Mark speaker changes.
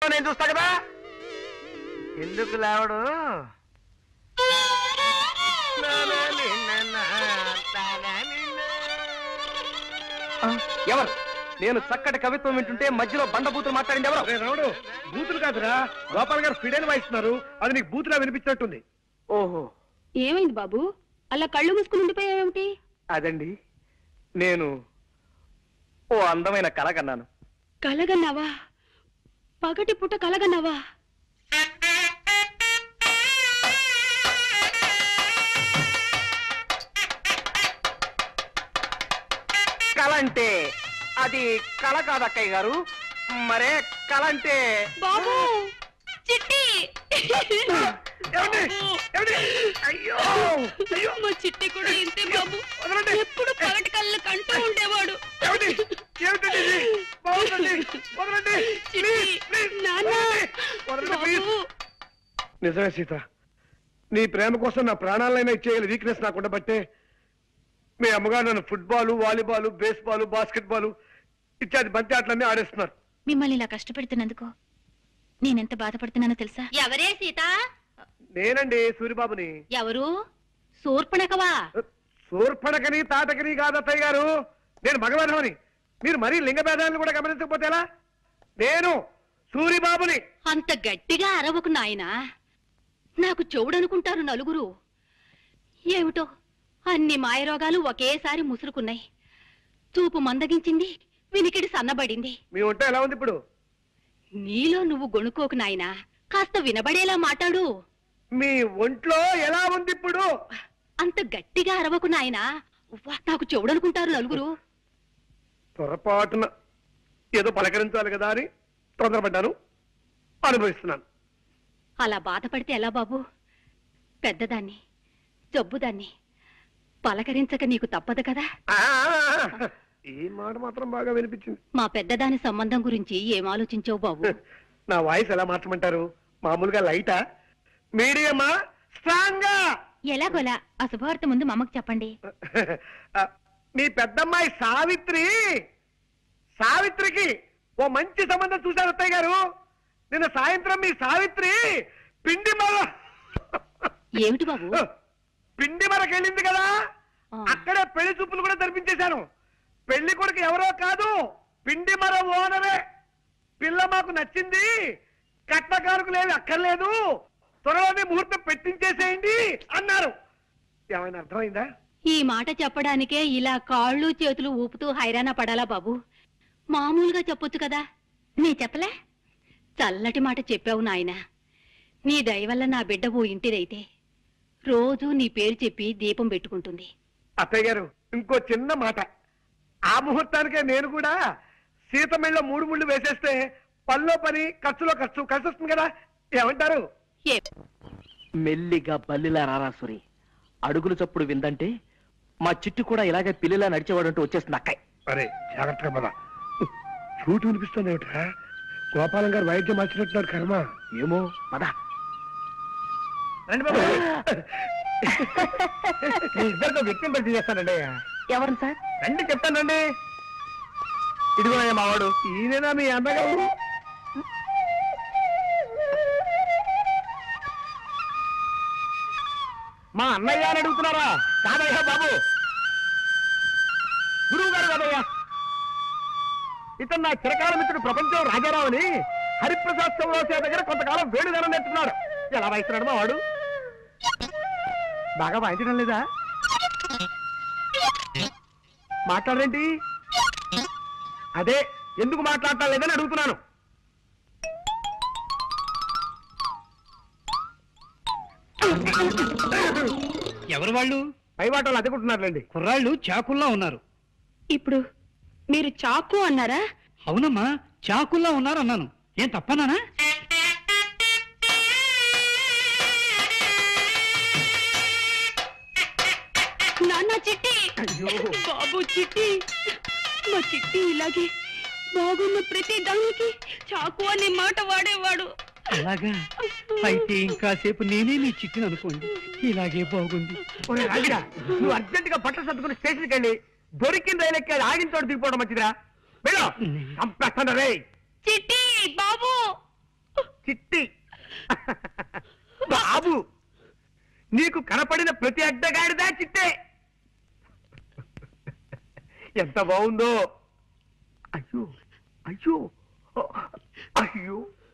Speaker 1: నేను చూస్తా కదా ఎందుకు లేవడు ఆ, ఎవరు నేను చక్కటి కవిత్వం వింటుంటే మధ్యలో బండబూతులు మాట్లాడింది ఎవరు
Speaker 2: రావుడు బూతులు కాదురా గోపాల్ గారు ఫిడైన్ వాయిస్తున్నారు అది నీకు బూతులా వినిపించినట్టుంది
Speaker 1: ఓహో
Speaker 3: ఏమైంది బాబు అలా కళ్ళు మూసుకుని ఉండిపోయావేమిటి
Speaker 1: అదండి నేను ఓ అందమైన కళ కన్నాను
Speaker 3: కలగన్నావా పగటి పుట్ట కలగన్నావా
Speaker 1: కళ అంటే అది కళ కాదు అక్కయ్య గారు మరే కళ అంటే
Speaker 3: బాబు చిట్టి
Speaker 2: ఏమండి? ఏమండి? అయ్యో అయ్యో
Speaker 3: మా చిట్టి కూడా ఇంతే బాబు
Speaker 2: వదలండి.
Speaker 3: ఎప్పుడు పగటి కళ్ళు కంటూ ఉండేవాడు
Speaker 2: ఏమండి? ఏమిటండి ఇది? బాగుందండి. వదలండి.
Speaker 3: చిట్టి,
Speaker 2: ప్లీజ్, ప్లీజ్,
Speaker 3: నాన్న,
Speaker 2: వదలండి. వదలండి, ప్లీజ్.
Speaker 3: బాబు
Speaker 2: నిజమే సీత నీ ప్రేమ కోసం నా ప్రాణాలైనా ఇచ్చేయాలి వీక్నెస్ నాకు ఉండబట్టే మీ అమ్మగారు నన్ను ఫుట్బాల్ వాలీబాల్ బేస్బాల్ బాస్కెట్బాల్ ఇత్యాది బంతి ఆటలన్నీ ఆడేస్తున్నారు
Speaker 4: మిమ్మల్ని ఇలా కష్టపెడుతున్నందుకు నేనెంత బాధపడుతున్నానో తెలుసా
Speaker 3: ఎవరే సీత
Speaker 2: నేనండి సూరిబాబుని
Speaker 3: ఎవరు శూర్పణకవా
Speaker 2: సూర్పణకని తాటకని కాదత్తయ్య గారు నేను మగవధవని మీరు మరీ లింగ భేదాలను కూడా గమనించకపోతే ఎలా నేను సూరిబాబుని
Speaker 3: అంత గట్టిగా అరవకు నాయనా నాకు చెవుడనుకుంటారు నలుగురు ఏమిటో అన్ని మాయరోగాలు ఒకేసారి ముసురుకున్నాయి చూపు మందగించింది వినికిడి సన్నబడింది
Speaker 2: మీ ఉంటే ఎలా ఉంది ఇప్పుడు
Speaker 3: నీలో నువ్వు గొణుకోకు నాయనా కాస్త వినబడేలా మాట్లాడు
Speaker 2: మీ ఒంట్లో ఎలా ఉంది ఇప్పుడు
Speaker 3: అంత గట్టిగా అరవకు నాయనా ఉవ్వ, నాకు చెవుడనుకుంటారు నలుగురు
Speaker 2: పొరపాటున ఏదో పలకరించాలి కదా అని తొందరపడ్డాను అనుభవిస్తున్నాను
Speaker 3: అలా బాధపడితే ఎలా బాబు పెద్దదాన్ని జబ్బుదాన్ని పలకరించక నీకు తప్పదు కదా
Speaker 2: ఆ, ఈ మాట మాత్రం బాగా వినిపించింది
Speaker 3: మా పెద్దదాని సంబంధం గురించి ఏం ఆలోచించావు బాబు
Speaker 2: నా వాయిస్ ఎలా మార్చమంటారు మామూలుగా లైటా మీడియమా స్ట్రాంగా
Speaker 4: ఎలాగోలా ఆ శుభవార్త ముందు మా అమ్మకు చెప్పండి
Speaker 2: ఆ, మీ పెద్దమ్మాయి సావిత్రి సావిత్రికి ఓ మంచి సంబంధం చూశారు అత్తయ్య గారు నిన్న సాయంత్రం మీ సావిత్రి పిండి మర
Speaker 3: ఏమిటి బాబు
Speaker 2: పిండి మరకెళ్ళింది కదా
Speaker 3: ఆ.
Speaker 2: అక్కడే పెళ్లి చూపులు కూడా జరిపించేశాను పెళ్లి కొడుకు ఎవరో కాదు పిండి మర ఓనరే పిల్ల మాకు నచ్చింది కట్నకారుకులేవి అక్కర్లేదు త్వరలోనే ముహూర్తం పెట్టించేసేయండి అన్నారు ఏమైనా అర్థమైందా
Speaker 3: ఈ మాట చెప్పడానికే ఇలా కాళ్ళు చేతులు ఊపుతూ హైరాణ పడాలా బాబు మామూలుగా చెప్పొచ్చు కదా
Speaker 4: నీ చెప్పలే
Speaker 3: చల్లటి మాట చెప్పావు నాయన నీ దయ వల్ల నా బిడ్డ ఓ ఇంటిదైతే రోజూ నీ పేరు చెప్పి దీపం పెట్టుకుంటుంది
Speaker 2: అత్తయ్య గారు ఇంకో చిన్న మాట ఆ ముహూర్తానికే నేను కూడా సీతమిళ్ళ మూడు ముళ్ళు వేసేస్తే పనిలో పని ఖర్చులో ఖర్చు కలిసి వస్తుంది కదా ఏమంటారు
Speaker 3: ఏ
Speaker 1: మెల్లిగా బల్లిలా రారాసురి అడుగులు చప్పుడు విందంటే మా చిట్టు కూడా ఇలాగే పిల్లిలా నడిచేవాడంటూ వచ్చేస్తుంది అక్కయ్
Speaker 2: అరే జాగ్రత్తగా పద చూటు వినిపిస్తుంది ఏమిటా గోపాలం గారు వైద్యం మార్చినట్టున్నారు కర్మ
Speaker 1: ఏమో పద
Speaker 2: రండి బాబు మీ ఇద్దరితో వ్యక్తిని పరిచయం చేస్తానండి
Speaker 1: ఎవరు సార్
Speaker 2: రండి చెప్తానండి
Speaker 1: ఇదిగో మావాడు
Speaker 2: ఈయననా మీ అన్నగారు
Speaker 1: మా అన్నయ్య అని అడుగుతున్నారా కాదయ్యా బాబు గురువు గారు కాదయ్యా ఇతను నా చిరకాల మిత్రుడు ప్రపంచం రాజారావు అని హరిప్రసాద్ చౌరాసే దగ్గర కొంతకాలం వేడుదనం నేర్చుకున్నాడు ఎలా వాయిస్తున్నాడు మా వాడు బాగా వాయించడం లేదా మాట్లాడరేంటి అదే ఎందుకు మాట్లాడటం లేదని అడుగుతున్నాను
Speaker 5: ఎవరు వాళ్ళు
Speaker 2: పై వాటలు అదుకుంటున్నారులేండి
Speaker 5: కుర్రాళ్ళు చాకుల్లా ఉన్నారు
Speaker 3: ఇప్పుడు మీరు చాకు అన్నారా
Speaker 5: అవునమ్మా చాకుల్లా ఉన్నారు అన్నాను ఏం తప్పనానా
Speaker 3: నాన్న చిట్టి బాబు చిట్టి మా చిట్టి ఇలాగే బాగున్న ప్రతి దానికి చాకు అనే మాట వాడేవాడు
Speaker 5: అలాగా అయితే ఇంకాసేపు నేనే నీ చిట్టును అనుకోండి ఇలాగే బాగుంది
Speaker 1: ఒరే రాజుగా నువ్వు అర్జెంట్ గా బట్టలు సర్దుకుని స్టేషన్కి వెళ్ళి దొరికిన రైలు ఎక్కి అది ఆగిన చోట దిగిపోవడం మంచిదిరా వెళ్ళు చంపేస్తాను రే
Speaker 3: చిట్టి బాబు
Speaker 1: చిట్టి బాబు నీకు కనపడిన ప్రతి అడ్డగాడిదా చిట్టే ఎంత బాగుందో అయ్యో అయ్యో అయ్యో